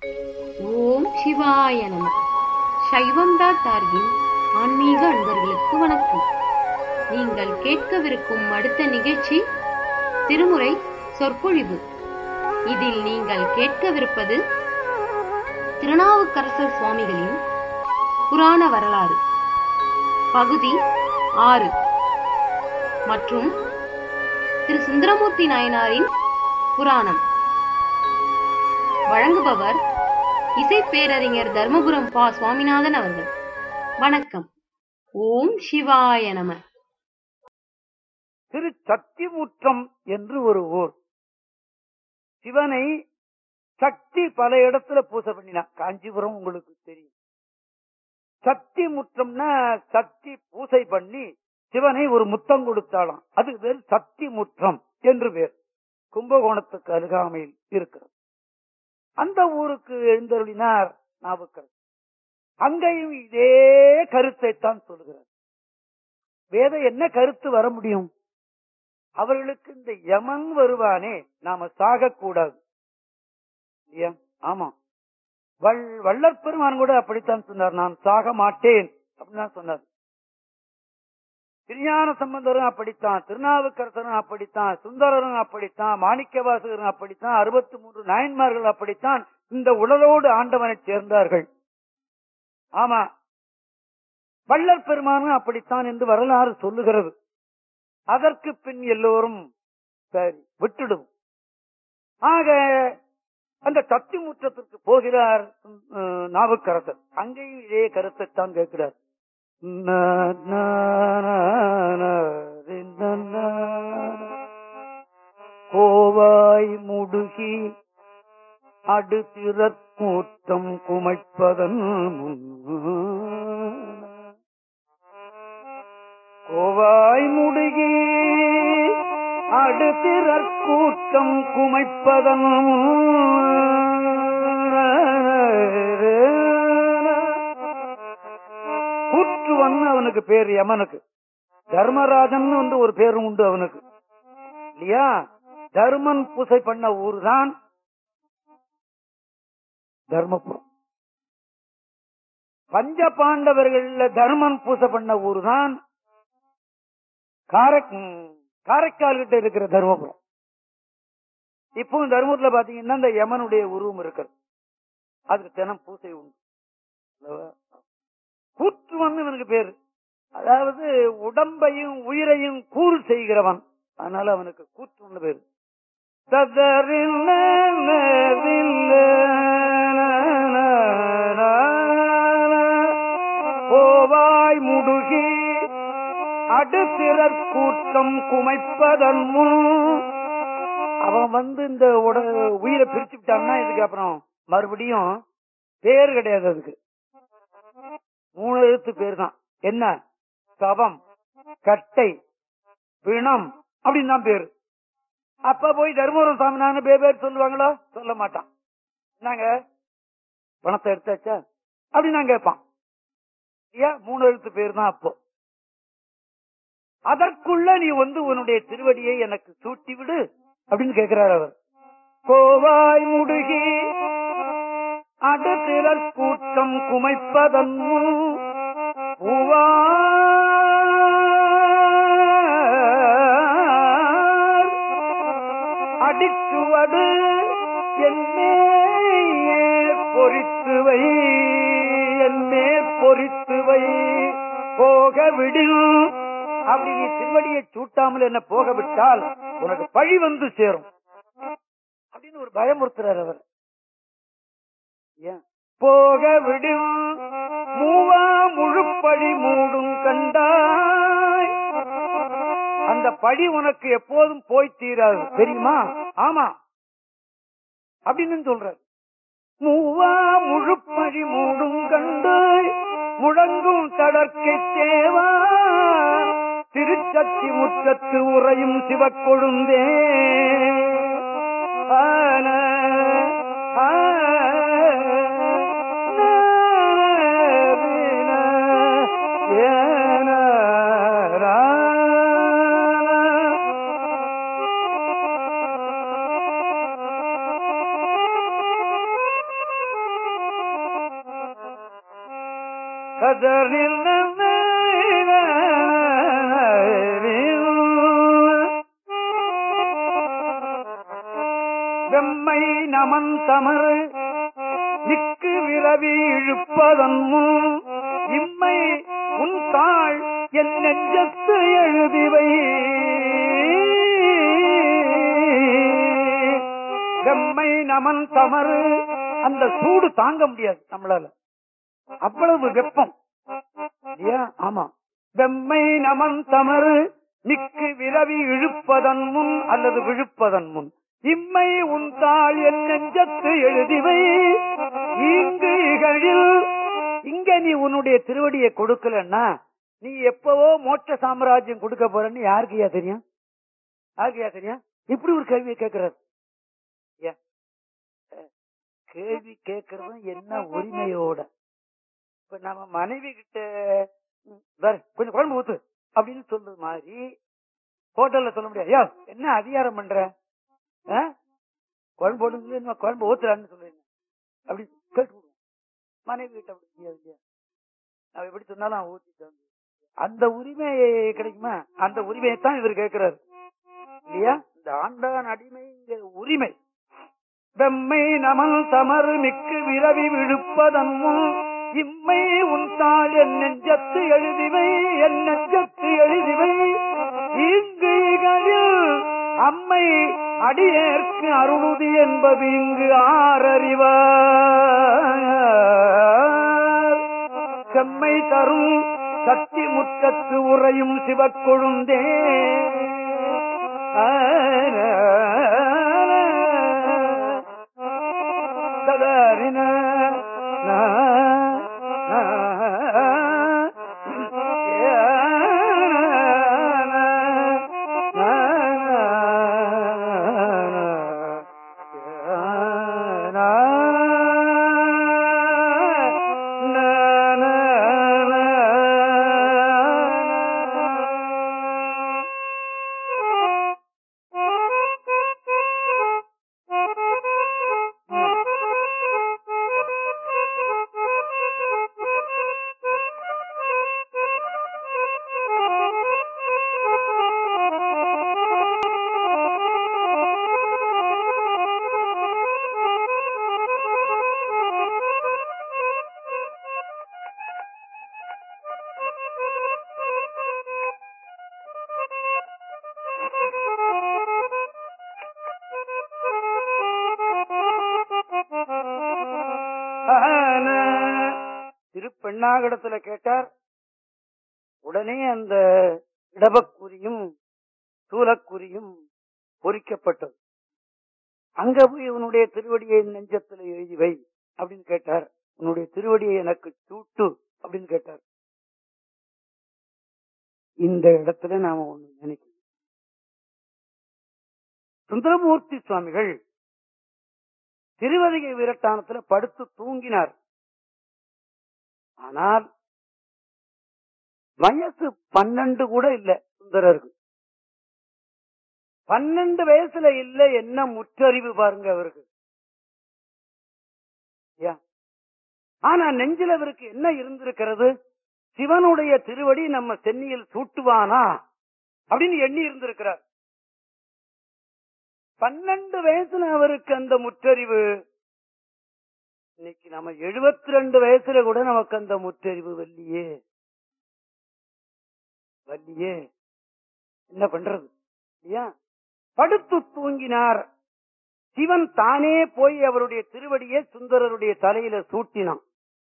ஓம் சிவாய நம சைவம் டாட் ஆர்கின் ஆன்மீக அன்பர்களுக்கு வணக்கம் நீங்கள் கேட்கவிருக்கும் அடுத்த நிகழ்ச்சி திருமுறை சொற்பொழிவு இதில் நீங்கள் கேட்கவிருப்பது திருநாவுக்கரசர் சுவாமிகளின் புராண வரலாறு பகுதி ஆறு மற்றும் திரு சுந்தரமூர்த்தி நாயனாரின் புராணம் வழங்குபவர் இசை பேரறிஞர் தர்மபுரம் பா சுவாமிநாதன் அவர்கள் வணக்கம் ஓம் சிவாய நம திரு சக்திமுற்றம் என்று ஒரு ஊர் சிவனை சக்தி பல இடத்துல பூசை பண்ணினான் காஞ்சிபுரம் உங்களுக்கு தெரியும் சக்தி முற்றம்னா சக்தி பூசை பண்ணி சிவனை ஒரு முத்தம் கொடுத்தாளாம் அது பேர் சக்தி முற்றம் என்று பேர் கும்பகோணத்துக்கு அருகாமையில் இருக்கிறது அந்த ஊருக்கு எழுந்தருளினார் நாவுக்கரசர் அங்கேயும் இதே கருத்தை தான் சொல்லுகிறார் வேத என்ன கருத்து வர முடியும் அவர்களுக்கு இந்த யமன் வருவானே நாம சாகக்கூடாது இல்லையா ஆமா வள் வள்ளற் பெருமான் கூட அப்படித்தான் சொன்னார் நான் சாக மாட்டேன் அப்படின்னு தான் சொன்னார் திருஞான சம்பந்தரும் அப்படித்தான் திருநாவுக்கரசரும் அப்படித்தான் சுந்தரரும் அப்படித்தான் மாணிக்கவாசகரும் அப்படித்தான் அறுபத்தி மூன்று நாயன்மார்கள் அப்படித்தான் இந்த உடலோடு ஆண்டவனை சேர்ந்தார்கள் ஆமா வள்ளற் பெருமானும் அப்படித்தான் என்று வரலாறு சொல்லுகிறது அதற்கு பின் எல்லோரும் சரி விட்டுடும் ஆக அந்த தத்தி முற்றத்திற்கு போகிறார் அஹ், நாவுக்கரசர் அங்கேயும் இதே கருத்தை தான் கேட்கிறார் ந, ந, ந, ந, ரி, ந, ந, கோவாய் முடுகி அடுத்திறக்கூட்டம் குமைப்பதன் முன் கோவாய் முடுகி அடுத்திறக்கூட்டம் குமைப்பதன் கூற்றுவன் அவனுக்கு பேர் யமனுக்கு தர்மராஜன் வந்து ஒரு பேரும் உண்டு அவனுக்கு இல்லையா தர்மன் பூசை பண்ண ஊர் தான் தர்மபுரம் பஞ்ச பாண்டவர்கள்ல தர்மன் பூசை பண்ண ஊர் தான் காரைக் ம், காரைக்கால் கிட்ட இருக்கிற தர்மபுரம் இப்போ தர்மபுரத்துல பாத்தீங்கன்னா இந்த யமனுடைய உருவம் இருக்கிறது அதுக்கு தினம் பூசை உண்டு அல்லவா? கூற்றுவன் இவனுக்கு பேரு அதாவது உடம்பையும் உயிரையும் கூறு செய்கிறவன் அதனால அவனுக்கு கூற்றுவன் பேரு ததறின்ன கோவாய் முடுகி அடுத்திறற் கூட்டம் குமைப்பதன் முன் அவன் வந்து இந்த உட உயிரை பிரிச்சு விட்டான்னா இதுக்கு அப்புறம் மறுபடியும் பேர் கிடையாது அதுக்கு மூணு எழுத்து பேர் தான் என்ன சவம் கட்டை பிணம் அப்படின்னு தான் பேரு அப்ப போய் தர்மபுரம் சாமி நான் பேர் பேர் சொல்லுவாங்களோ சொல்ல மாட்டான் என்னங்க பணத்தை எடுத்தாச்சா அப்படின்னு நான் கேட்பான் இல்லையா மூணு எழுத்து பேர் தான் அப்போ அதற்குள்ள நீ வந்து உன்னுடைய திருவடியை எனக்கு சூட்டி விடு அப்படின்னு கேட்கிறார் அவர் கோவாய் முடுகி அடுத்திறற் கூட்டம் குமைப்பதன் முன் பூவார் அடிச்சுவடு என்னே பொறித்துவை என்னே பொறித்துவை போக விடும் அப்படி நீ திருவடியை சூட்டாமல் என்ன போக விட்டால் உனக்கு பழி வந்து சேரும் அப்படின்னு ஒரு பயமுறுத்துறார் அவர் ஏன் போக விடும் மூவா முழுப்பழி மூடும் கண்டாய் அந்த பழி உனக்கு எப்போதும் போய் தீராது தெரியுமா ஆமா அப்படின்னு சொல்றார் மூவா முழுப்பழி மூடும் கண்டாய் முழங்கும் தடற்கை தேவா திருச்சத்தி முற்றத்து உறையும் சிவக்கொழுந்தே ஆன, ஆன, வீண, ஏன, ரா. வெம்மை நமன் தமர் நிக்கு விரவி இழுப்பதன் முன் இம்மை உன் தாள் என் நெஞ்சத்து எழுதிவை வெம்மை நமன் தமர் அந்த சூடு தாங்க முடியாது நம்மளால அவ்வளவு வெப்பம் இல்லையா ஆமா வெம்மை நமன் தமர் நிக்கு விரவி இழுப்பதன் முன் அல்லது விழுப்பதன் முன் இம்மை உன் தாள் என் நெஞ்சத்து எழுதிவை இங்கு இகழில் இங்க நீ உன்னுடைய திருவடியை கொடுக்கலன்னா நீ எப்பவோ மோட்ச சாம்ராஜ்யம் கொடுக்க போறன்னு யாருக்குயா தெரியும் யாருக்குயா தெரியும் இப்படி ஒரு கேள்வியை கேட்கிறார் ஐயா, அஹ், கேள்வி கேட்கறதும் என்ன உரிமையோட இப்ப நம்ம மனைவி கிட்ட ம், பாரு, கொஞ்சம் குழம்பு ஊத்து அப்படின்னு சொல்றது மாதிரி ஹோட்டல்ல சொல்ல முடியாது ஐயா என்ன அதிகாரம் பண்ற ஆ? குழம்பு போடுங்க இன்னும் குழம்பு ஊத்துறான்னு சொல்லுங்க அப்படி கேட்டு விடுவோம். மனைவி கிட்ட அப்படி முடியாது இல்லையா அவ எப்படி சொன்னாலும் அவன் ஊத்தி தந்து அந்த உரிமை கிடைக்குமா அந்த உரிமையை தான் இவர் கேட்கிறாரு இல்லையா இந்த ஆண்டான் அடிமைங்கிற உரிமை வெம்மை நமல் தமர் மிக்கு விரவி விழுப்பதன் முன் இம்மை உன் தாள் என் நெஞ்சத்து எழுதிவை என் நெஞ்சத்து எழுதிவை இங்கு இகழில் அம்மை அடியேற்கு அருளுதி என்பது இங்கு ஆரறிவார் செம்மை தரும் சக்தி முற்றத்து உறையும் சிவக்கொழுந்தே சதாரின திருப்பெண்ணாகடத்துல கேட்டார் உடனே அந்த இடபக்குறியும் சூலக்குறியும் பொறிக்கப்பட்டது அங்க போய் உன்னுடைய திருவடியை நெஞ்சத்துல எழுதி வை அப்படின்னு கேட்டார் உன்னுடைய திருவடியை எனக்கு சூட்டு அப்படின்னு கேட்டார் இந்த இடத்துல நாம ஒண்ணு நினைக்கணும் சுந்தரமூர்த்தி சுவாமிகள் திருவதிகை விரட்டானத்துல படுத்து தூங்கினார் ஆனால் வயசு பன்னெண்டு கூட இல்ல சுந்தரருக்கு பன்னெண்டு வயசுல இல்ல என்ன முற்றறிவு பாருங்க அவருக்கு யா. ஆனா நெஞ்சில் அவருக்கு என்ன இருந்திருக்கிறது சிவனுடைய திருவடி நம்ம சென்னியில் சூட்டுவானா அப்படின்னு எண்ணி இருந்திருக்கிறார் பன்னெண்டு வயசுல அவருக்கு அந்த முற்றறிவு இன்னைக்கு நம்ம எழுபத்தி ரெண்டு வயசுல கூட நமக்கு அந்த முற்றறிவு வல்லியே வல்லியே என்ன பண்றது இல்லையா படுத்து தூங்கினார் சிவன் தானே போய் அவருடைய திருவடியை சுந்தரருடைய தலையில சூட்டினான்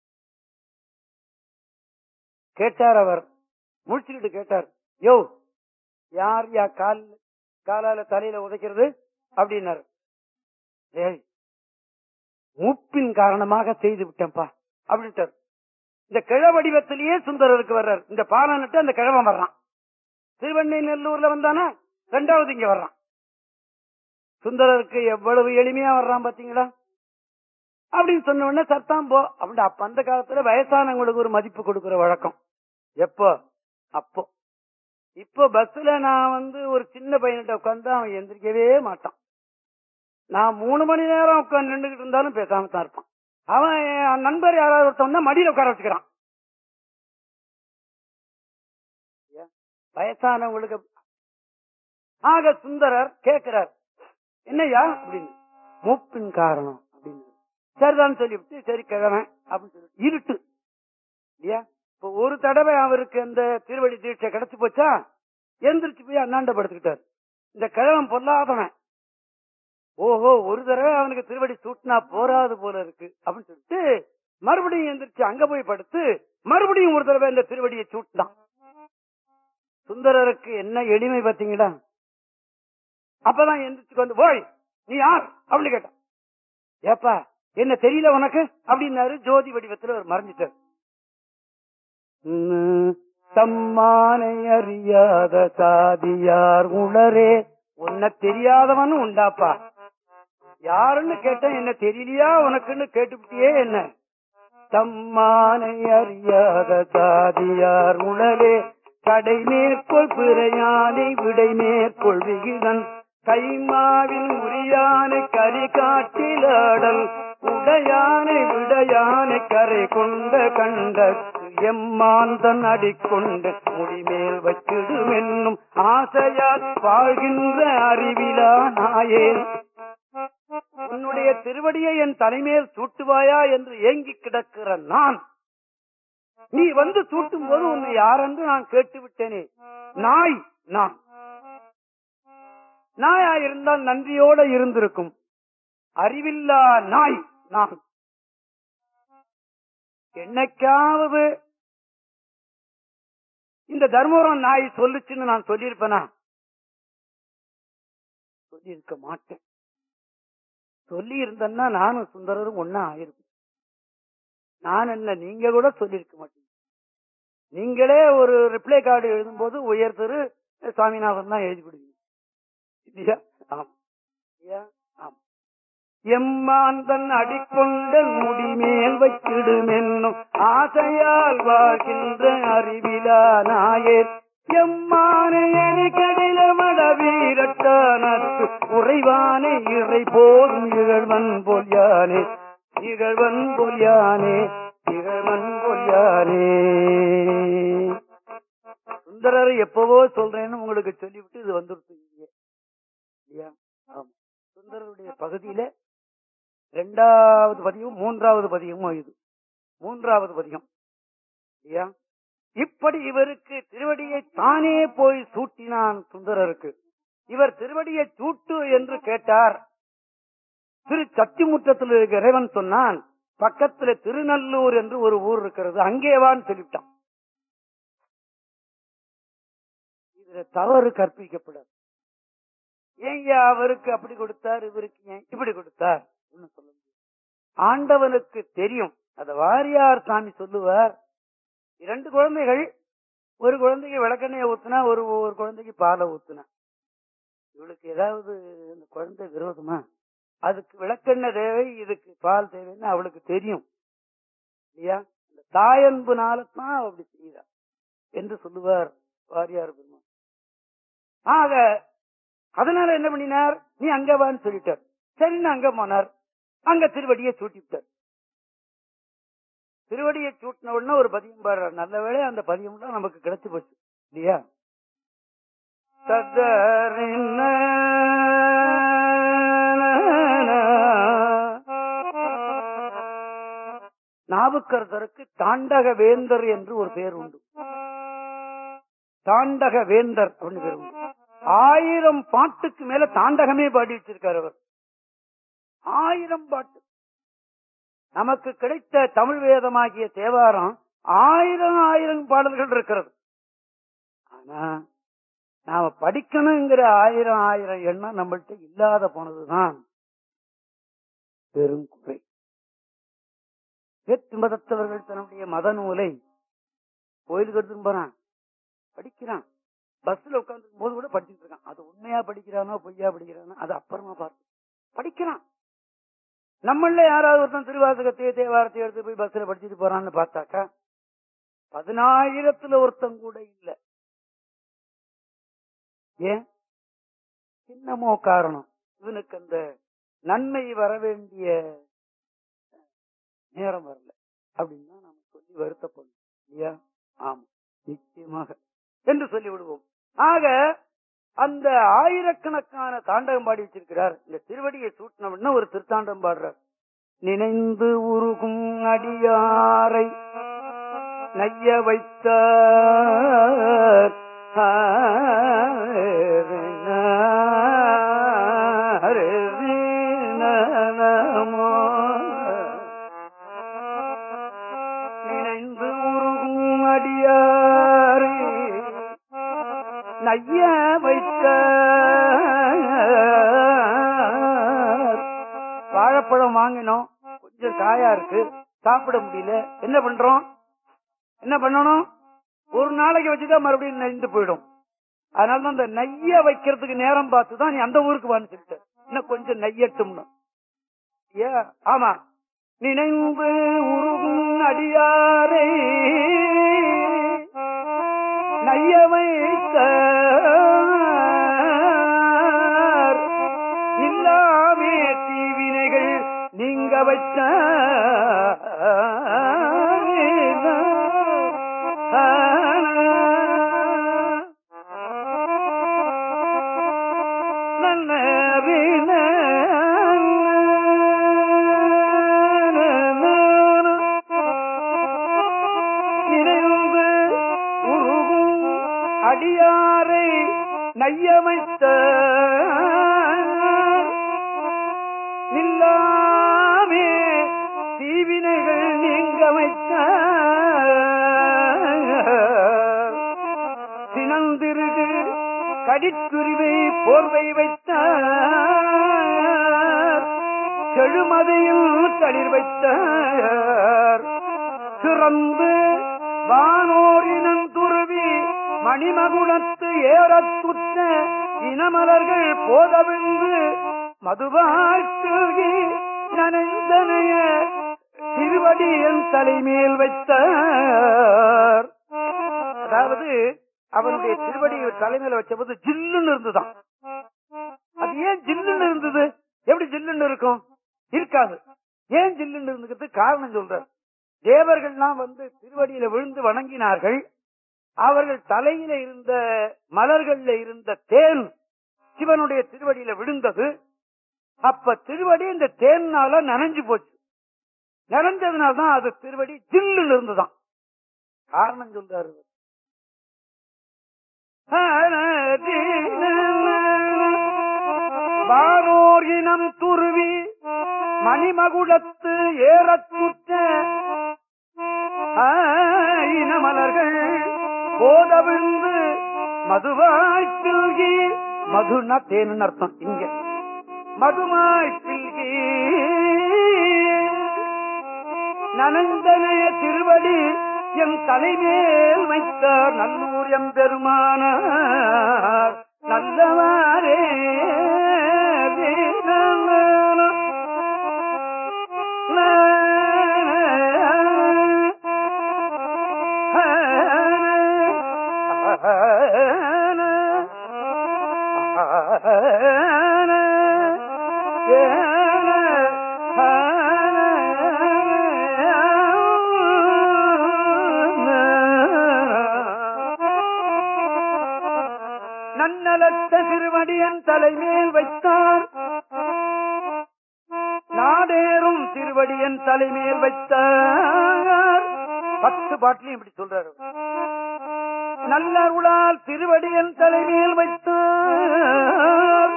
கேட்டார் அவர் முடிச்சுக்கிட்டு கேட்டார் யோ யார் யா கால் காலால தலையில உதைக்கிறது அப்படின்னாரு ஏய் மூப்பின் காரணமாக செய்து விட்டேன்பா அப்படின்ட்டார் இந்த கிழ வடிவத்திலேயே சுந்தரருக்கு வர்றார் இந்த பாலனிட்டு அந்த கிழவன் வர்றான் திருவண்ணை நெல்லூர்ல வந்தானா ரெண்டாவது இங்க வர்றான் சுந்தரருக்கு எவ்வளவு எளிமையா வர்றான் பாத்தீங்களா அப்படின்னு சொன்ன உடனே சத்தாம் போ அப்படின்னு அப்ப அந்த காலத்துல வயசானவங்களுக்கு ஒரு மதிப்பு கொடுக்கிற வழக்கம் எப்போ அப்போ இப்போ பஸ்ல நான் வந்து ஒரு சின்ன பையன்கிட்ட உட்காந்து அவன் எந்திரிக்கவே மாட்டான் நான் மூணு மணி நேரம் உட்காந்து நின்றுகிட்டு இருந்தாலும் பேசாம தான் இருப்பான் அவன் என் நண்பர் யாராவது ஒருத்தவன் மடியில உட்கார வச்சுக்கிறான் வயசானவங்களுக்கு ஆக சுந்தரர் கேட்கிறார் என்னய்யா அப்படின்னு மூப்பின் காரணம் அப்படின்னு சரிதான் சொல்லிவிட்டு சரி கிழவன் அப்படின்னு சொல்லி இருட்டு இல்லையா இப்ப ஒரு தடவை அவருக்கு அந்த திருவடி தீட்சை கிடைச்சு போச்சா எந்திரிச்சு போய் அண்ணாண்ட படுத்துக்கிட்டார் இந்த கிழவன் பொல்லாதவன் ஓஹோ ஒரு தடவை அவனுக்கு திருவடி சூட்டினா போராது போல இருக்கு அப்படின்னு சொல்லிட்டு மறுபடியும் எந்திரிச்சு அங்க போய் படுத்து மறுபடியும் ஒரு தடவை இந்த திருவடியை சூட்டினான் சுந்தரருக்கு என்ன எளிமை பாத்தீங்களா அப்பதான் எந்திரிச்சு வந்து போய் நீ யார் அப்படின்னு கேட்டான் ஏப்பா என்ன தெரியல உனக்கு அப்படின்னாரு ஜோதி வடிவத்துல அவர் மறைஞ்சிட்டார் உம், தம்மானை அறியாத சாதியார் உளரே உன்னை தெரியாதவனும் உண்டாப்பா யாருன்னு கேட்டேன் என்ன தெரியலையா உனக்குன்னு கேட்டுவிட்டியே என்ன தம்மானை அறியாத சாதியார் உளரே கடை மேற்கொள் பிறையானை விடை மேற்கொள் விகிதன் கைமாவின் உரியானை கரி காட்டிலாடல் உடையானை விடையானை கரை கொண்ட கண்ட எம்மாந்தன் அடிக்கொண்டு முடிமேல் வச்சிடுமென்னும் ஆசையால் வாழ்கின்ற அறிவிலா நாயேன் உன்னுடைய திருவடியை என் தலைமேல் சூட்டுவாயா என்று ஏங்கி கிடக்கிற நான் நீ வந்து சூட்டும் போது உன்னை யாரென்று நான் கேட்டு விட்டேனே நாய் நான் நாயா இருந்தால் நன்றியோட இருந்திருக்கும் அறிவில்லா நாய் நான் என்னைக்காவது இந்த தர்மபுரம் நாய் சொல்லுச்சுன்னு நான் சொல்லியிருப்பேனா சொல்லியிருக்க மாட்டேன் சொல்லி இருந்தேன்னா நானும் சுந்தரரும் ஒன்னா ஆயிருப்பேன் நான் என்ன நீங்க கூட சொல்லியிருக்க மாட்டீங்க நீங்களே ஒரு ரிப்ளை கார்டு எழுதும்போது உயர் திரு சுவாமிநாதன் தான் எழுதி கொடுங்க இல்லையா ஆமா இல்லையா ஆமா எம்மாந்தன் அடிக்கொண்ட முடிமேல் வைத்திடுமென்னும் ஆசையால் வாழ்கின்ற அறிவிலா நாயேர் எம்மானை கடில மட வீரட்டானத்து உறைவானே இறை போதும் இகழ்வன் போல் யானே இகழ்வன் போல் யானே இகழ்வன் போல் யானே சுந்தரர் எப்பவோ சொல்றேன்னு உங்களுக்கு சொல்லிவிட்டு இது வந்துருச்சு இங்கே இல்லையா ஆமா சுந்தரருடைய பகுதியில ரெண்டாவது பதியம் மூன்றாவது பதியமும் இது மூன்றாவது பதியம் இல்லையா இப்படி இவருக்கு திருவடியை தானே போய் சூட்டினான் சுந்தரருக்கு இவர் திருவடியை சூட்டு என்று கேட்டார் திரு சத்திமுற்றத்தில் இருக்க இறைவன் சொன்னான் பக்கத்துல திருநல்லூர் என்று ஒரு ஊர் இருக்கிறது அங்கேவான்னு சொல்லிவிட்டான் இதுல தவறு கற்பிக்கப்படாது ஏங்க அவருக்கு அப்படி கொடுத்தார் இவருக்கு ஏன் இப்படி கொடுத்தார் ஒண்ணும் சொல்ல முடியாது ஆண்டவனுக்கு தெரியும் அத வாரியார் சாமி சொல்லுவார் இரண்டு குழந்தைகள் ஒரு குழந்தைக்கு விளக்கெண்ணைய ஊத்துனா ஒரு ஒரு குழந்தைக்கு பாலை ஊத்துனா இவளுக்கு ஏதாவது இந்த குழந்தை விரோதமா அதுக்கு விளக்கெண்ணெய் தேவை இதுக்கு பால் தேவைன்னு அவளுக்கு தெரியும் இல்லையா இந்த தாயன்புனாலதான் அப்படி செய்யறா என்று சொல்லுவார் வாரியார் பெருமான் ஆக அதனால என்ன பண்ணினார் நீ அங்க வான்னு சொல்லிட்டார் சரின்னு அங்க போனார் அங்க திருவடியை சூட்டிவிட்டார் திருவடியை சூட்டின உடனே ஒரு பதியம் பாடுறார் நல்ல வேளை அந்த பதியம் தான் நமக்கு கிடைச்சு போச்சு இல்லையா தத்தரின்ன நாவுக்கரசருக்கு தாண்டக வேந்தர் என்று ஒரு பேர் உண்டு தாண்டக வேந்தர் அப்படின்னு பேர் உண்டு ஆயிரம் பாட்டுக்கு மேல தாண்டகமே பாடி வச்சிருக்காரு அவர் ஆயிரம் பாட்டு நமக்கு கிடைத்த தமிழ் வேதமாகிய தேவாரம் ஆயிரம் ஆயிரம் பாடல்கள் இருக்கிறது ஆனா நாம படிக்கணுங்கிற ஆயிரம் ஆயிரம் எண்ணம் நம்மள்ட்ட இல்லாத போனதுதான் பெரும் குறை வேற்று மதத்தவர்கள் தன்னுடைய மத நூலை கோயிலுக்கு எடுத்துட்டு போறான் படிக்கிறான் பஸ்ல உட்கார்ந்து போது கூட படிச்சுட்டு இருக்கான் அது உண்மையா படிக்கிறானோ பொய்யா படிக்கிறானோ அது அப்புறமா பார்த்து படிக்கிறான் நம்மள யாராவது ஒருத்தன் திருவாசகத்தையே தேவாரத்தை எடுத்து போய் பஸ்ல படிச்சுட்டு போறான்னு பார்த்தாக்கா பதினாயிரத்துல ஒருத்தன் கூட இல்ல ஏன் என்னமோ காரணம் இவனுக்கு அந்த நன்மை வர வேண்டிய நேரம் வரல அப்படின்னா நம்ம சொல்லி வருத்தப்படணும் இல்லையா ஆமா நிச்சயமாக என்று சொல்லிவிடுவோம் ஆக அந்த ஆயிரக்கணக்கான தாண்டகம் பாடி வச்சிருக்கிறார் இந்த திருவடியை சூட்டினவன ஒரு திருத்தாண்டம் பாடுறார் நினைந்து உருகும் அடியாரை நைய வைத்த நினைந்து உருகும் அடியாரை நைய வைத்த வாழைப்பழம் வாங்கினோம் கொஞ்சம் காயா இருக்கு சாப்பிட முடியல என்ன பண்றோம் என்ன பண்ணணும் ஒரு நாளைக்கு வச்சுதான் மறுபடியும் நெய்ந்து போயிடும் அதனால தான் இந்த நெய்ய வைக்கிறதுக்கு நேரம் பார்த்து தான் நீ அந்த ஊருக்கு வான்னு சொல்லிட்ட இன்னும் கொஞ்சம் நெய்யட்டும்னு ஏ ஆமா நினைந்து உருகும் அடியாரை நைய வைத்த இல்லாமே தீவினைகள் நீங்க வச்ச நினைவு உருகும் அடியாரை நையமைத்த இல்லாமே தீவினைகள் நீங்க வைத்த சினந்திருகு கடித்துரிவை போர்வை வைத்த செழுமதையில் தளிர் வைத்த சிறந்து வானோரினம் துருவி மணிமகுளத்து ஏறத்துற்ற இனமலர்கள் போதவிந்து மதுவாழ்த்துகி நனைந்தனைய திருவடி என் தலைமேல் வைத்த அதாவது அவனுடைய திருவடி தலைமையில வச்சபோது ஜில்லுன்னு இருந்துதான் அது ஏன் ஜில்லுன்னு இருந்தது எப்படி ஜில்லுன்னு இருக்கும் இருக்காது ஏன் ஜில்லுன்னு இருந்துக்கிறது காரணம் சொல்றார் தேவர்கள்லாம் வந்து திருவடியில விழுந்து வணங்கினார்கள் அவர்கள் தலையில இருந்த மலர்கள்ல இருந்த தேன் சிவனுடைய திருவடியில விழுந்தது அப்ப திருவடி இந்த தேன்னால நனைஞ்சு போச்சு நனைஞ்சதுனால்தான் அது திருவடி ஜில்லுன்னு இருந்துதான் காரணம் சொல்றாரு வானோர் இனம் துருவி மணிமகுடத்து ஏறத்துற்ற இனமலர்கள் போதவிழ்ந்து மதுவாய் பில்கி மதுனா தேனு அர்த்தம் இங்க மதுமாய் பில்கி நனந்தனைய திருவடி என் தலைமேல் வைத்தார் நல்லூர் எம் பெருமானார் நல்லவாரே நன்னலத்த திருவடியன் தலைமேல் வைத்தார் நாடேறும் திருவடியன் தலைமேல் வைத்தார் பத்து பாட்டிலையும் இப்படி சொல்றாரு நல்லருளால் திருவடியன் தலைமேல் வைத்தார்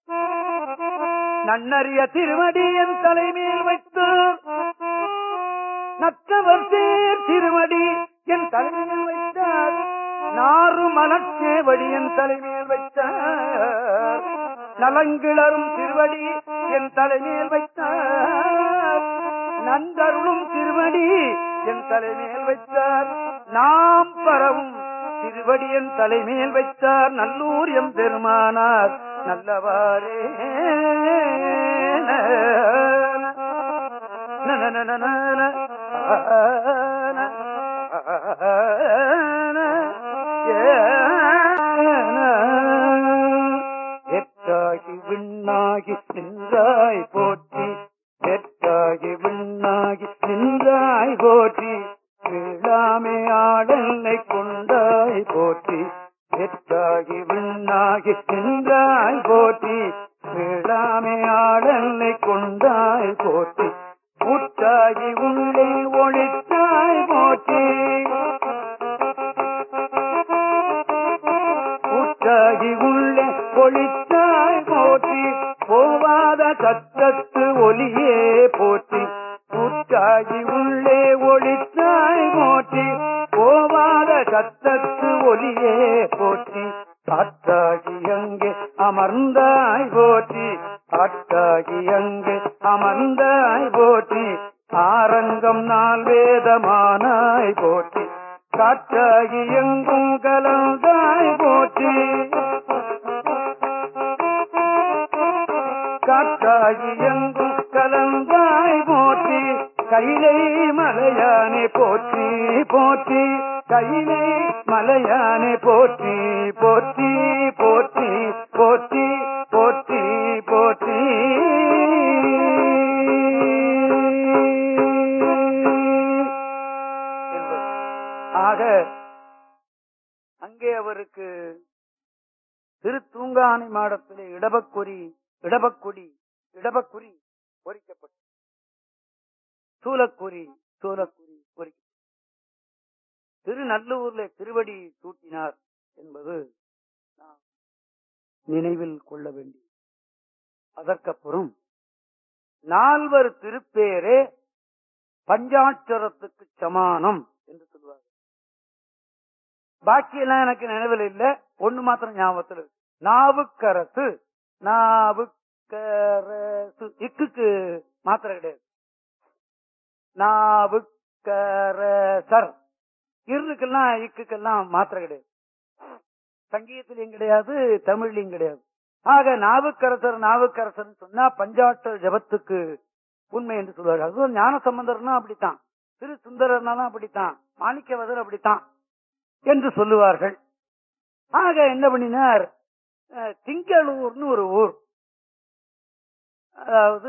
நன்னறிய திருவடியன் தலைமேல் வைத்தார் நற்றவர் சேர் திருவடி என் தலைமையில் வைத்தார் நாறு மலச்சேவடி என் தலைமையில் வைத்தார் நலங்கிளரும் திருவடி என் தலைமையில் வைத்தார் நந்தருளும் திருவடி என் தலைமையில் வைத்தார் நாம் பரவும் திருவடி என் தலைமையில் வைத்தார் நல்லூர் எம் பெருமானார் நல்லவாரே எட்டாகி விண்ணாகி நின்றாய் போற்றி எட்டாகி விண்ணாகி நின்றாய் போற்றி வீழாமே ஆடலை கொண்டாய் போற்றி எட்டாகி விண்ணாகி நின்றாய் போற்றி வேளாமை ஆடலை கொண்டாய் போற்றி முட்டாகி உள்ளே ஒளித்தாய் போற்றி முட்டாகி உள்ளே ஒளித்தாய் போற்றி போவாத சத்தத்து ஒலியே போற்றி முட்டாகி உள்ளே ஒளித்தாய் போற்றி போவாத சத்தத்து ஒலியே போற்றி அத்தாகி அங்கே அமர்ந்தாய் போற்றி அத்தாகி அங்கே அமர்ந்தாய் போற்றி ஆரங்கம் நாள் வேதமானாய் போற்றி காற்றாகி எங்கும் கலந்தாய் போற்றி காற்றாகி எங்கும் கலந்தாய் போற்றி கைலை மலையானே போற்றி போற்றி கைலை மலையானே போற்றி போற்றி போற்றி போற்றி போற்றி போற்றி ஆக அங்கே அவருக்கு திரு தூங்கானை மாடத்திலே இடபக்குறி இடபக்குடி இடபக்குறி பொறிக்கப்பட்டு சூலக்குறி சூலக்குறி பொறிக்கப்பட்டு திருநல்லூர்ல திருவடி சூட்டினார் என்பது நாம் நினைவில் கொள்ள வேண்டிய அதற்கப்புறம் நால்வர் திருப்பேரே பஞ்சாட்சரத்துக்கு சமானம் என்று சொல்லுவாங்க பாக்கியெல்லாம் எனக்கு நினைவில் இல்ல ஒண்ணு மாத்திரம் ஞாபகத்தில் இருக்கு நாவுக்கரசு நாவுக்கரசு இக்குக்கு மாத்திரம் கிடையாது நாவுக்கரசர் இருக்கெல்லாம் இக்குக்கெல்லாம் மாத்திரம் கிடையாது சங்கீதத்திலையும் கிடையாது தமிழ்லையும் கிடையாது ஆக நாவுக்கரசர் நாவுக்கரசர் சொன்னா பஞ்சாட்சர ஜபத்துக்கு உண்மை என்று சொல்வார்கள் அதுவும் ஞான சம்பந்தர்னா அப்படித்தான் திரு சுந்தரர்னாலும் அப்படித்தான் மாணிக்கவதர் அப்படித்தான் என்று சொல்லுவார்கள் ஆக என்ன பண்ணினார் அஹ், திங்களூர்னு ஒரு ஊர் அதாவது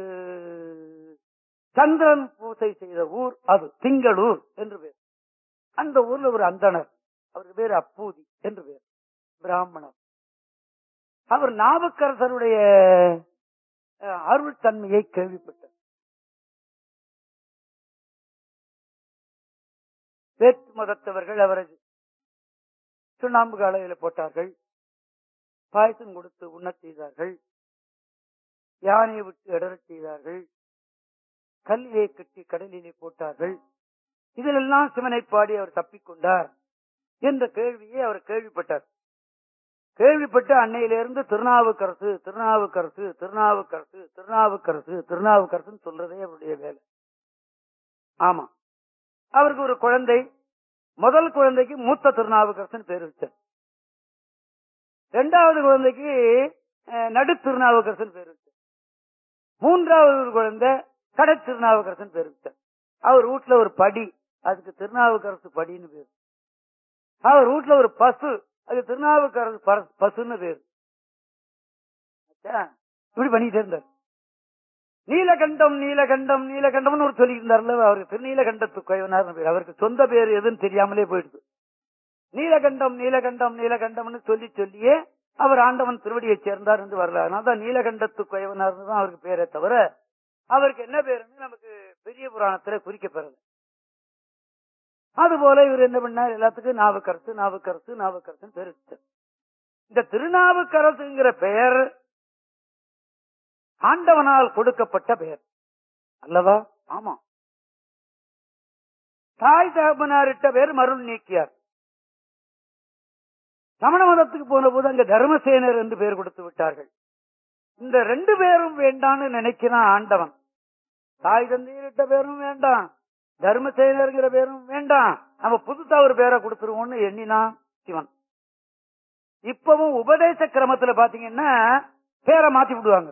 சந்திரன் பூசை செய்த ஊர் அது திங்களூர் என்று பேர் அந்த ஊர்ல ஒரு அந்தணர் அவருக்கு பேர் அப்பூதி என்று பேர் பிராமணர் அவர் நாவுக்கரசருடைய அஹ், அருள் தன்மையை கேள்விப்பட்டார் வேற்று மதத்தவர்கள் அவரை சுண்ணாம்பு காலையில போட்டார்கள் பாயசம் கொடுத்து உண்ணச் செய்தார்கள் யானையை விட்டு இடறச் செய்தார்கள் கல்லிலே கட்டி கடலிலே போட்டார்கள் இதிலெல்லாம் சிவனை பாடி அவர் தப்பிக்கொண்டார் என்ற கேள்வியை அவர் கேள்விப்பட்டார் கேள்விப்பட்டு அன்னையிலிருந்து திருநாவுக்கரசு திருநாவுக்கரசு திருநாவுக்கரசு திருநாவுக்கரசு திருநாவுக்கரசுன்னு சொல்றதே அவருடைய வேலை ஆமா அவருக்கு ஒரு குழந்தை முதல் குழந்தைக்கு மூத்த திருநாவுக்கரசன் பேர் வச்சார் இரண்டாவது குழந்தைக்கு அஹ், நடு திருநாவுக்கரசன் பேர் வச்சார் மூன்றாவது ஒரு குழந்தை கடை திருநாவுக்கரசன் பேர் வச்சார் அவர் வீட்டுல ஒரு படி அதுக்கு திருநாவுக்கரசு படின்னு பேர் அவர் வீட்டுல ஒரு பசு அது திருநாவுக்கரசு பர- பசுன்னு பேர் ஆச்சா? இப்படி பண்ணிட்டே இருந்தார் நீலகண்டம் நீலகண்டம் நீலகண்டம்னு ஒரு சொல்லி இருந்தார்ல அவருக்கு திருநீலகண்டத்து குயவனார் பேர் அவருக்கு சொந்த பேர் எதுன்னு தெரியாமலே போயிடுது நீலகண்டம் நீலகண்டம் நீலகண்டம்னு சொல்லி சொல்லியே அவர் ஆண்டவன் திருவடியை சேர்ந்தார் என்று வரல அதனாலதான் நீலகண்டத்து குயவனார்னு தான் அவருக்கு பேரே தவிர அவருக்கு என்ன பேருன்னு நமக்கு பெரிய புராணத்துல குறிக்கப்பெறல அதுபோல இவர் என்ன பண்ணார் எல்லாத்துக்கும் நாவுக்கரசு நாவுக்கரசு நாவுக்கரசுன்னு பேர் வச்சார் இந்த திருநாவுக்கரசுங்கிற பெயர் ஆண்டவனால் கொடுக்கப்பட்ட பெயர் அல்லவா ஆமா தாய் தகப்பனாரிட்ட பேர் மருள் நீக்கியார் சமண மதத்துக்கு போன போது அங்க தர்மசேனர் என்று பெயர் கொடுத்து விட்டார்கள் இந்த ரெண்டு பேரும் வேண்டான்னு நினைக்கிறான் ஆண்டவன் தாய் தந்தையர்கிட்ட பேரும் வேண்டாம் தர்மசேனருங்கிற பேரும் வேண்டாம் நம்ம புதுசா ஒரு பேரை கொடுத்துருவோம்னு எண்ணினான் சிவன் இப்பவும் உபதேச கிரமத்துல பாத்தீங்கன்னா பேரை மாத்தி விடுவாங்க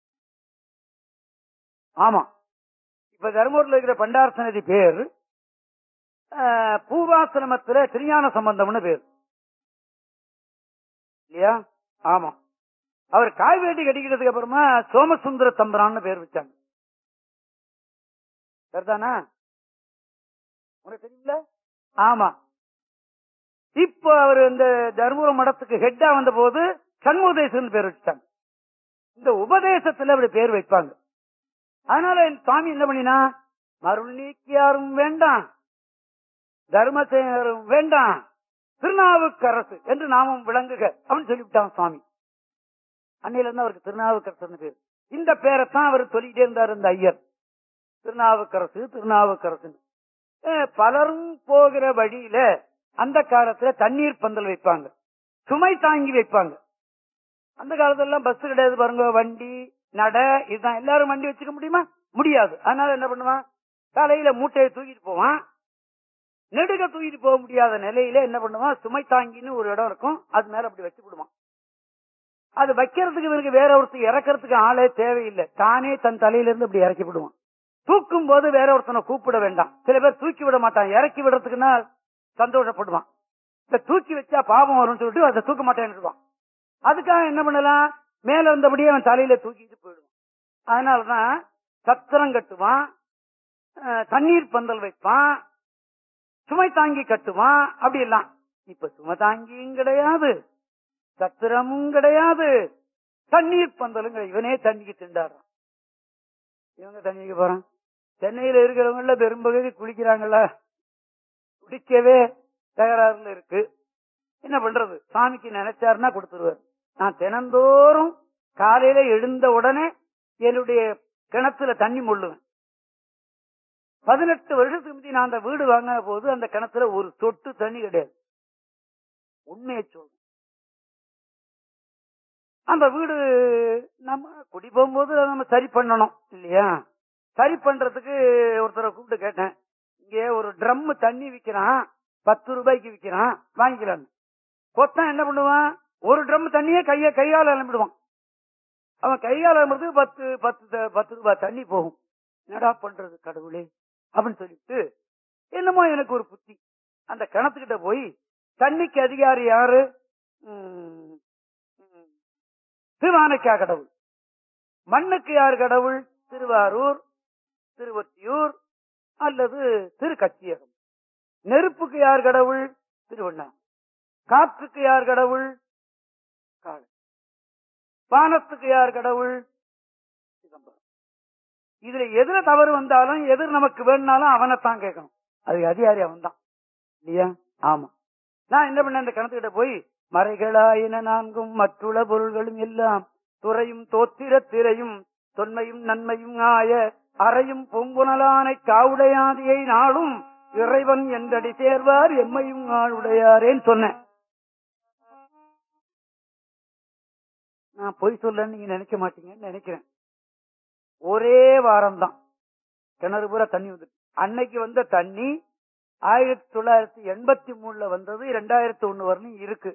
ஆமா இப்ப தர்மபுரியில் இருக்கிற பண்டாரசனதி பேர் அஹ், பூர்வாசிரமத்துல திருஞான சம்பந்தம்னு பேர் இல்லையா ஆமா அவர் காய் வேட்டி கட்டிக்கிறதுக்கு அப்புறமா சோமசுந்தர தம்பரான்னு பேர் வச்சாங்க சரிதானா உனக்கு தெரியுங்களா ஆமா இப்போ அவர் இந்த தர்மபுரம் மடத்துக்கு ஹெட்டா வந்த போது சண்முகதேசன் பேர் வச்சுட்டாங்க இந்த உபதேசத்துல அப்படி பேர் வைப்பாங்க அதனால என் சுவாமி என்ன பண்ணினா மருள் நீக்கியாரும் வேண்டாம் தர்மசேனரும் வேண்டாம் திருநாவுக்கரசு என்று நாமும் விளங்குக அப்படின்னு சொல்லிவிட்டான் சுவாமி அன்னையில இருந்து அவருக்கு திருநாவுக்கரசு பேர் இந்த பேரைத்தான் அவர் சொல்லிட்டே இருந்தார் இந்த ஐயர் திருநாவுக்கரசு திருநாவுக்கரசு பலரும் போகிற வழியில அந்த காலத்துல தண்ணீர் பந்தல் வைப்பாங்க சுமை தாங்கி வைப்பாங்க அந்த காலத்துல எல்லாம் பஸ் கிடையாது பாருங்க வண்டி நட இதுதான் எல்லாரும் வண்டி வச்சுக்க முடியுமா முடியாது அதனால என்ன பண்ணுவான் தலையில மூட்டையை தூக்கிட்டு போவான் நெடுக தூக்கிட்டு போக முடியாத நிலையில என்ன பண்ணுவான் சுமை தாங்கின்னு ஒரு இடம் இருக்கும் அது மேல அப்படி வச்சு விடுவான் அது வைக்கிறதுக்கு இவனுக்கு வேற ஒருத்தர் இறக்கிறதுக்கு ஆளே தேவையில்லை தானே தன் தலையில இருந்து அப்படி இறக்கி விடுவான் தூக்கும் போது வேற ஒருத்தனை கூப்பிட வேண்டாம் சில பேர் தூக்கி விட மாட்டான் இறக்கி விடுறதுக்குன்னா சந்தோஷப்படுவான் இந்த தூக்கி வச்சா பாவம் வரும்னு சொல்லிட்டு அதை தூக்க மாட்டேன்னுடுவான் அதுக்காக என்ன பண்ணலாம் மேல வந்தபடியே அவன் தலையில தூக்கிட்டு போயிடுவான் அதனாலதான் சத்திரம் கட்டுவான் அஹ், தண்ணீர் பந்தல் வைப்பான் சுமை தாங்கி கட்டுவான் அப்படி எல்லாம் இப்ப சுமை தாங்கியும் கிடையாது சத்திரமும் கிடையாது தண்ணீர் பந்தலும் கிடையாது. இவனே தண்ணிக்கு திண்டாடுறான் இவங்க தண்ணிக்கு போறான் சென்னையில இருக்கிறவங்கள பெரும்பகுதி குளிக்கிறாங்களா குடிக்கவே தகராறுல இருக்கு என்ன பண்றது சாமிக்கு நினைச்சாருன்னா கொடுத்துருவார் நான் தினந்தோறும் காலையில எழுந்த உடனே என்னுடைய கிணத்துல தண்ணி மொள்ளுவேன் பதினெட்டு வருஷத்துக்கு முந்தி நான் அந்த வீடு வாங்கின போது அந்த கிணத்துல ஒரு சொட்டு தண்ணி கிடையாது உண்மையை சொல்றேன் அந்த வீடு நம்ம குடி போகும்போது அதை நம்ம சரி பண்ணணும் இல்லையா சரி பண்றதுக்கு ஒருத்தரை கூப்பிட்டு கேட்டேன் இங்கே ஒரு ட்ரம் தண்ணி விக்கிறான் பத்து ரூபாய்க்கு விக்கிறான் வாங்கிக்கலாம் கொத்தன் என்ன பண்ணுவான் ஒரு ட்ரம் தண்ணியே கைய கையால அலம்பிடுவான் அவன் கையால அலம்புறதுக்கு பத்து பத்து த- பத்து ரூபாய் தண்ணி போகும் என்னடா பண்றது கடவுளே அப்படின்னு சொல்லிட்டு என்னமோ எனக்கு ஒரு புத்தி அந்த கிணத்துக்கிட்ட போய் தண்ணிக்கு அதிகாரி யாரு ம், ம், திருவானைக்கா கடவுள் மண்ணுக்கு யார் கடவுள் திருவாரூர் திருவொத்தியூர் அல்லது திருக்கச்சியகம் நெருப்புக்கு யார் கடவுள் திருவண்ணா காற்றுக்கு யார் கடவுள் காளை வானத்துக்கு யார் கடவுள் சிதம்பரம் இதுல எதுல தவறு வந்தாலும் எதிர் நமக்கு வேணும்னாலும் அவனைத்தான் கேட்கணும் அது அதிகாரி அவன் தான் இல்லையா ஆமா நான் என்ன பண்ணேன் அந்த கிணத்துக்கிட்ட போய் மறைகளாயின நான்கும் மற்றுள்ள பொருள்களும் எல்லாம் துறையும் தோத்திர திரையும் தொன்மையும் நன்மையும் ஆய அறையும் பொங்குணலானை காவுடையாதியை நாளும் இறைவன் என்றடி சேர்வார் எம்மையும் ஆளுடையாரேன்னு சொன்னேன் நான் பொய் சொல்லன்னு நீங்க நினைக்க மாட்டீங்கன்னு நினைக்கிறேன் ஒரே வாரம் தான் கிணறு பூரா தண்ணி வந்து அன்னைக்கு வந்த தண்ணி ஆயிரத்தி தொள்ளாயிரத்தி எண்பத்தி மூணுல வந்தது ரெண்டாயிரத்தி ஒண்ணு வரலும் இருக்கு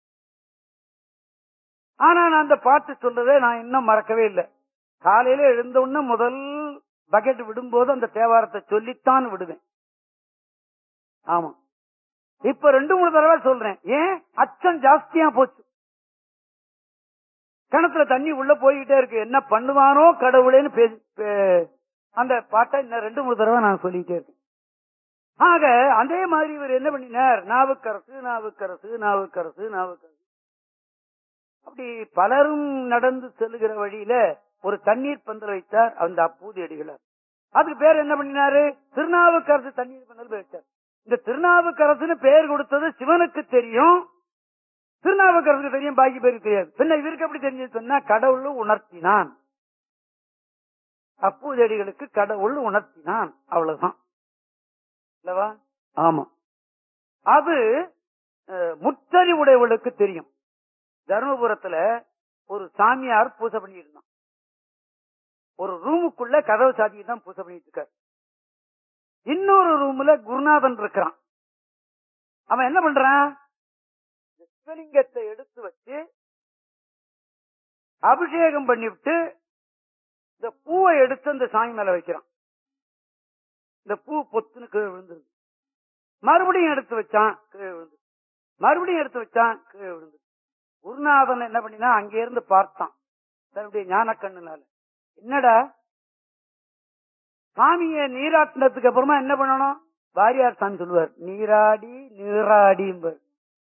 ஆனா நான் அந்த பாட்டு சொல்றதை நான் இன்னும் மறக்கவே இல்லை காலையில எழுந்த உடனே முதல் பக்கெட் விடும்போது அந்த தேவாரத்தை சொல்லித்தான் விடுவேன் ஆமா இப்ப ரெண்டு மூணு தடவை சொல்றேன் ஏன் அச்சம் ஜாஸ்தியா போச்சு கிணத்துல தண்ணி உள்ள போய்கிட்டே இருக்கு என்ன பண்ணுவானோ கடவுளேன்னு பேசி பே- அந்த பாட்டை இன்னும் ரெண்டு மூணு தடவை நான் சொல்லிட்டே இருக்கேன் ஆக அதே மாதிரி இவர் என்ன பண்ணினார் நாவுக்கரசு நாவுக்கரசு நாவுக்கரசு நாவுக்கரசு அப்படி பலரும் நடந்து செல்லுகிற வழியில ஒரு தண்ணீர் பந்தல் வைத்தார் அந்த அப்பூதி அடிகளார் அதுக்கு பேர் என்ன பண்ணினாரு திருநாவுக்கரசு தண்ணீர் பந்தல் வச்சார் இந்த திருநாவுக்கரசுன்னு பேர் கொடுத்தது சிவனுக்கு தெரியும் திருநாவுக்கரசுக்கு தெரியும் பாக்கி பேருக்கு தெரியாது பின்ன இவருக்கு எப்படி தெரிஞ்சது சொன்னா கடவுள் உணர்த்தினான் அப்பூதடிகளுக்கு கடவுள் உணர்த்தினான் அவ்வளவுதான் இல்லவா ஆமா அது அஹ், முற்றறிவுடையவளுக்கு தெரியும் தருமபுரத்துல ஒரு சாமியார் பூஜை பண்ணிட்டு இருந்தான் ஒரு ரூமுக்குள்ள கதவு சாத்திட்டு தான் பூஜை பண்ணிட்டு இருக்காரு இன்னொரு ரூம்ல குருநாதன் இருக்கிறான் அவன் என்ன பண்றான் சிவலிங்கத்தை எடுத்து வச்சு அபிஷேகம் பண்ணிவிட்டு இந்த பூவை எடுத்து அந்த சாமி மேல வைக்கிறான் இந்த பூ பொத்துன்னு கீழே விழுந்துருது மறுபடியும் எடுத்து வச்சான் கீழே விழுந்து மறுபடியும் எடுத்து வச்சான் கீழே விழுந்து குருநாதன் என்ன பண்ணினா அங்கே இருந்து பார்த்தான் தன்னுடைய ஞானக்கண்ணுனால என்னடா சாமியை நீராட்டினதுக்கு அப்புறமா என்ன பண்ணணும் வாரியார் சாமி சொல்லுவார் நீராடி நீராடி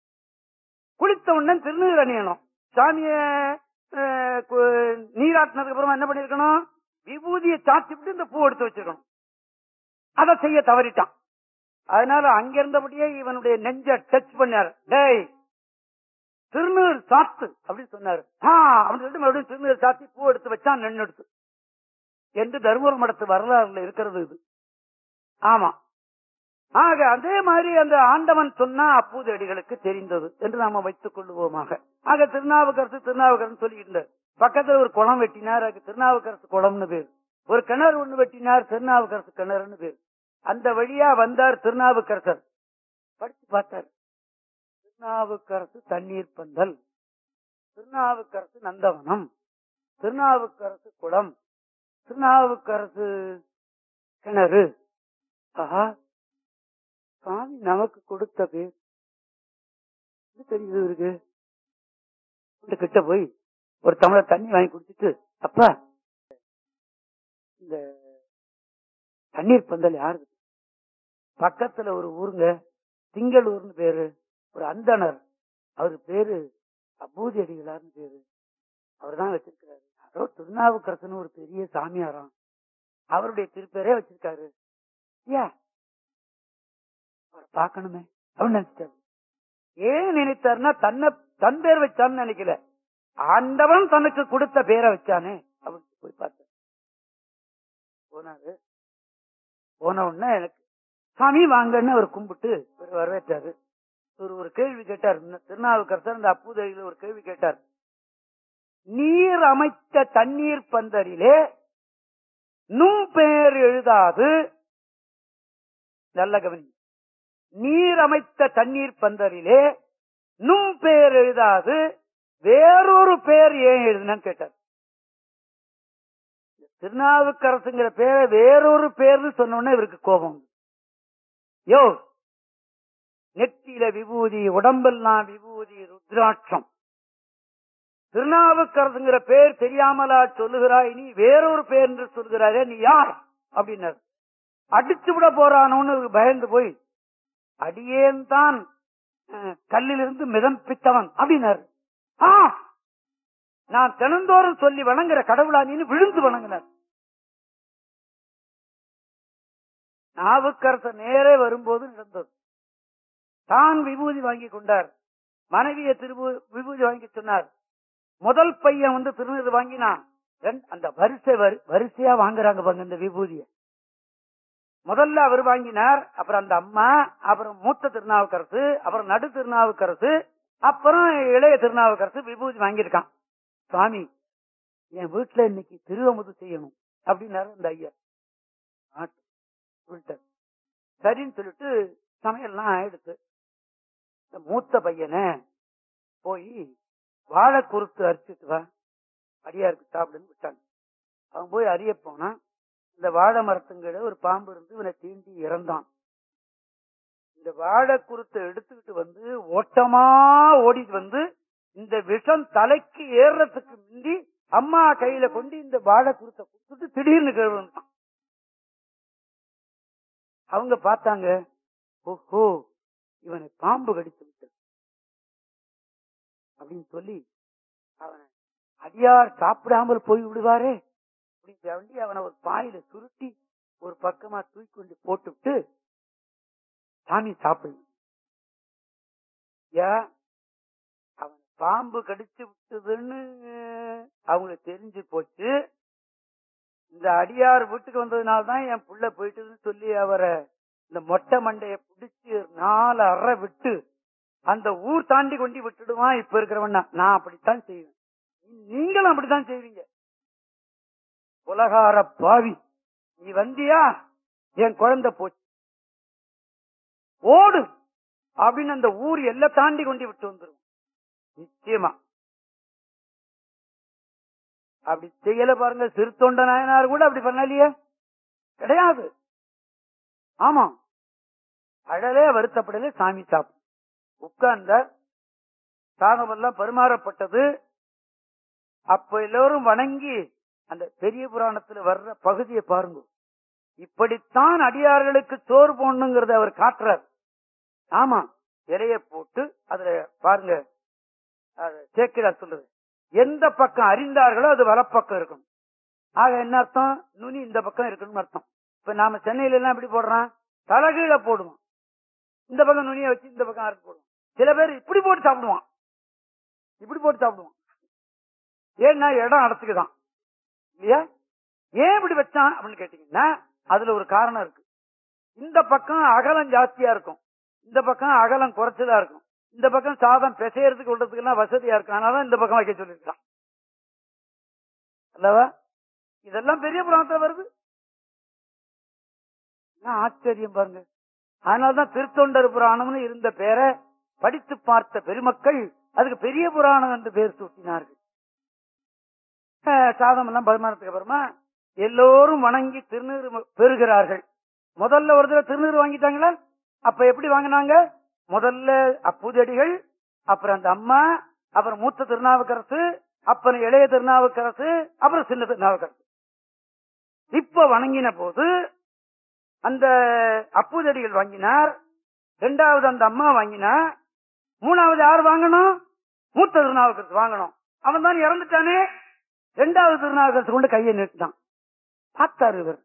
குளித்த உடனே திருநீர் அணியணும் சாமிய அஹ், கு- நீராட்டினதுக்கு அப்புறமா என்ன பண்ணிருக்கணும் விபூதியை சாத்தி விட்டு இந்த பூ எடுத்து வச்சிருக்கணும் அதை செய்ய தவறிட்டான் அதனால அங்கிருந்தபடியே இவனுடைய நெஞ்ச டச் பண்ணார் டேய் திருநீர் சாத்து அப்படின்னு சொன்னாரு ஆ அப்படின்னு சொல்லிட்டு மறுபடியும் திருநீர் சாத்தி பூ எடுத்து வச்சான் நெண்ணு எடுத்து என்று தருமபுரம் மடத்து வரலாறுல இருக்கிறது இது ஆமா ஆக அதே மாதிரி அந்த ஆண்டவன் சொன்னா அப்பூதடிகளுக்கு தெரிந்தது என்று நாம வைத்துக் கொள்வோமாக ஆக திருநாவுக்கரசு திருநாவுக்கரசு சொல்லிட்டு பக்கத்துல ஒரு குளம் வெட்டினார் அதுக்கு திருநாவுக்கரசு குளம்னு பேர் ஒரு கிணறு ஒண்ணு வெட்டினார் திருநாவுக்கரசு கிணறுன்னு பேர் அந்த வழியா வந்தார் திருநாவுக்கரசர் படிச்சு பார்த்தார் திருநாவுக்கரசு தண்ணீர் பந்தல் திருநாவுக்கரசு நந்தவனம் திருநாவுக்கரசு குளம் திருநாவுக்கரசு கிணறு ஆஹா சாமி நமக்கு கொடுத்த பேர் இது தெரியுது இருக்கு இந்த கிட்ட போய் ஒரு தமிழர் தண்ணி வாங்கி குடிச்சிட்டு அப்பா இந்த தண்ணீர் பந்தல் யாரு பக்கத்துல ஒரு ஊருங்க திங்களூர்னு பேரு ஒரு அந்தணர் அவரு பேரு அபூதி அடிகளார்னு பேரு அவர் தான் வச்சிருக்கிறாரு அதோ திருநாவுக்கரசன் ஒரு பெரிய சாமியாராம் அவருடைய திருப்பேரே வச்சிருக்காரு ஐயா அவரை பார்க்கணுமே அப்படின்னு நினைச்சிட்டாரு ஏன் நினைத்தாருன்னா தன்னை தன் பேர் வச்சான்னு நினைக்கல ஆண்டவன் தனக்கு கொடுத்த பேரை வச்சானே அப்படின்னு போய் பார்த்தார் போனாரு போன உடனே எனக்கு சாமி வாங்கன்னு அவர் கும்பிட்டு ஒரு வரவேற்றாரு ஒரு ஒரு கேள்வி கேட்டார் இந்த திருநாவுக்கரசர் இந்த அப்பூதையில ஒரு கேள்வி கேட்டார் நீர் அமைத்த தண்ணீர் பந்தரிலே நும் பேர் எழுதாது நல்ல கவனி நீர் அமைத்த தண்ணீர் பந்தரிலே நும் பேர் எழுதாது வேறொரு பேர் ஏன் எழுதுனன்னு கேட்டார் திருநாவுக்கரசுங்கிற பேரை வேறொரு பேர்னு சொன்ன உடனே இவருக்கு கோபம் வந்தது. யோ நெத்தியில விபூதி உடம்பெல்லாம் விபூதி ருத்ராட்சம் திருநாவுக்கரசுங்கிற பேர் தெரியாமலா சொல்லுகிறாய் நீ வேறொரு பேர் என்று சொல்கிறாரே நீ யார் அப்படின்னாரு அடிச்சு விட போறானோன்னு இவருக்கு பயந்து போய் அடியேன் தான் அஹ், கல்லிலிருந்து மிதம்பித்தவன் அப்படின்னாரு ஆ நான் தினந்தோறும் சொல்லி வணங்குற கடவுளா நீன்னு விழுந்து வணங்கினார் நாவுக்கரசர் நேரே வரும்போது நடந்தது தான் விபூதி வாங்கி கொண்டார் மனைவியை திருபு விபூதி வாங்கி சொன்னார் முதல் பையன் வந்து திருநீர் வாங்கினான் ரெண்டு- அந்த வரிசை வரி- வரிசையா வாங்குறாங்க பாருங்க இந்த விபூதிய முதல்ல அவர் வாங்கினார் அப்புறம் அந்த அம்மா அப்புறம் மூத்த திருநாவுக்கரசு அப்புறம் நடு திருநாவுக்கரசு அப்புறம் இளைய திருநாவுக்கரசு விபூதி வாங்கியிருக்கான் சுவாமி என் வீட்டுல இன்னைக்கு திருவமுது செய்யணும் அப்படின்னாரு அந்த ஐயா ஆட்டு. சொல்லிட்டாரு. சரின்னு சொல்லிட்டு சமையல்லாம் ஆயிடுச்சு இந்த மூத்த பையனை போய் வாழை குறுத்து அரிச்சிட்டு வா அடியாருக்கு சாப்பிடுன்னு விட்டாங்க அவன் போய் அறிய போனா இந்த வாழை மரத்துங்கிட ஒரு பாம்பு இருந்து இவனை தீண்டி இறந்தான் இந்த வாழை குருத்தை எடுத்துக்கிட்டு வந்து ஓட்டமா ஓடிட்டு வந்து இந்த விஷம் தலைக்கு ஏறுறதுக்கு முந்தி அம்மா கையில கொண்டு இந்த வாழை குருத்தை கொடுத்துட்டு திடீர்னு கிழவன்ட்டான் அவங்க பார்த்தாங்க ஓஹோ இவனை பாம்பு கடித்து விட்டது அப்படின்னு சொல்லி அவனை அடியார் சாப்பிடாமல் போய் விடுவாரே அப்படின்னு வேண்டி அவனை ஒரு பாயில சுருட்டி ஒரு பக்கமா தூக்கி கொண்டு போட்டுவிட்டு சாமி சாப்பிடு ஏன் அவன் பாம்பு கடிச்சு விட்டதுன்னு அவங்களுக்கு தெரிஞ்சு போச்சு இந்த அடியார் வீட்டுக்கு வந்ததுனால தான் என் புள்ள போயிட்டுதுன்னு சொல்லி அவரை இந்த மொட்டை மண்டைய பிடிச்சு நாலு அறை விட்டு அந்த ஊர் தாண்டி கொண்டு விட்டுடுவான் இப்ப இருக்கிறவன் நான். நான் அப்படித்தான் செய்வேன் நீங்களும் அப்படித்தான் செய்வீங்க உலகார பாவி நீ வந்தியா என் குழந்தை போச்சு ஓடு அப்படின்னு அந்த ஊர் எல்லாம் தாண்டி கொண்டு விட்டு வந்துரும் நிச்சயமா அப்படி செய்யல பாருங்க சிறுத்தொண்ட நாயனார் கூட அப்படி பண்ணலையே கிடையாது ஆமா அழலே வருத்தப்படலே சாமி சாப்பிடும் உட்கார்ந்தார் சாதமெல்லாம் பரிமாறப்பட்டது அப்ப எல்லோரும் வணங்கி அந்த பெரிய புராணத்துல வர்ற பகுதியை பாருங்க இப்படித்தான் அடியார்களுக்கு சோறு போடணுங்கிறத அவர் காட்டுறார் ஆமா இலைய போட்டு அதுல பாருங்க அது சேக்கிரார் சொல்றது எந்த பக்கம் அறிந்தார்களோ அது வலப்பக்கம் இருக்கணும் ஆக என்ன அர்த்தம் நுனி இந்த பக்கம் இருக்கணும்னு அர்த்தம் இப்ப நாம சென்னையில எல்லாம் எப்படி போடுறான் தலைகீழ போடுவோம் இந்த பக்கம் நுனியை வச்சு இந்த பக்கம் அரைச்சு போடுவோம் சில பேர் இப்படி போட்டு சாப்பிடுவான் இப்படி போட்டு சாப்பிடுவான் ஏன்னா இடம் அடைச்சுக்குதான் இல்லையா ஏன் இப்படி வச்சான் அப்படின்னு கேட்டீங்கன்னா அதுல ஒரு காரணம் இருக்கு இந்த பக்கம் அகலம் ஜாஸ்தியா இருக்கும் இந்த பக்கம் அகலம் குறைச்சதா இருக்கும் இந்த பக்கம் சாதம் பிசையறதுக்கு விடுறதுக்கு எல்லாம் வசதியா இருக்கும் அதனால இந்த பக்கம் வைக்க சொல்லிருக்கான் அல்லவா இதெல்லாம் பெரிய புராணத்துல வருது என்ன ஆச்சரியம் பாருங்க அதனாலதான் திருத்தொண்டர் புராணம்னு இருந்த பேரை படித்து பார்த்த பெருமக்கள் அதுக்கு பெரிய புராணம் என்று பேர் சூட்டினார்கள் அஹ் சாதம் எல்லாம் பரிமாறத்துக்கு அப்புறமா எல்லோரும் வணங்கி திருநீர் பெறுகிறார்கள் முதல்ல ஒரு தடவை திருநீர் வாங்கிட்டாங்களா அப்ப எப்படி வாங்கினாங்க முதல்ல அப்பூதடிகள் அப்புறம் அந்த அம்மா அப்புறம் மூத்த திருநாவுக்கரசு அப்புறம் இளைய திருநாவுக்கரசு அப்புறம் சின்ன திருநாவுக்கரசு இப்ப வணங்கின போது அந்த அப்பூதடிகள் வாங்கினார் இரண்டாவது அந்த அம்மா வாங்கினா மூணாவது யார் வாங்கணும் மூத்த திருநாவுக்கரசு வாங்கணும் அவன் தான் இறந்துட்டானே இரண்டாவது திருநாவுக்கரசு கொண்டு கையை நிறுத்தினான் பார்த்தாரு இவர்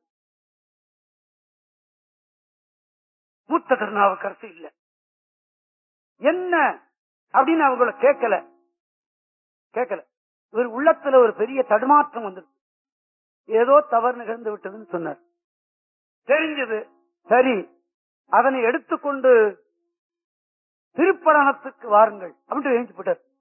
மூத்த திருநாவுக்கரசு இல்ல என்ன அப்படின்னு அவங்கள கேட்கல கேட்கல இவர் உள்ளத்துல ஒரு பெரிய தடுமாற்றம் வந்துருச்சு ஏதோ தவறு நிகழ்ந்து விட்டதுன்னு சொன்னார் தெரிஞ்சது சரி அதனை எடுத்துக்கொண்டு திருப்பரணத்துக்கு வாருங்கள் அப்படின்ட்டு எழுந்து போட்டார்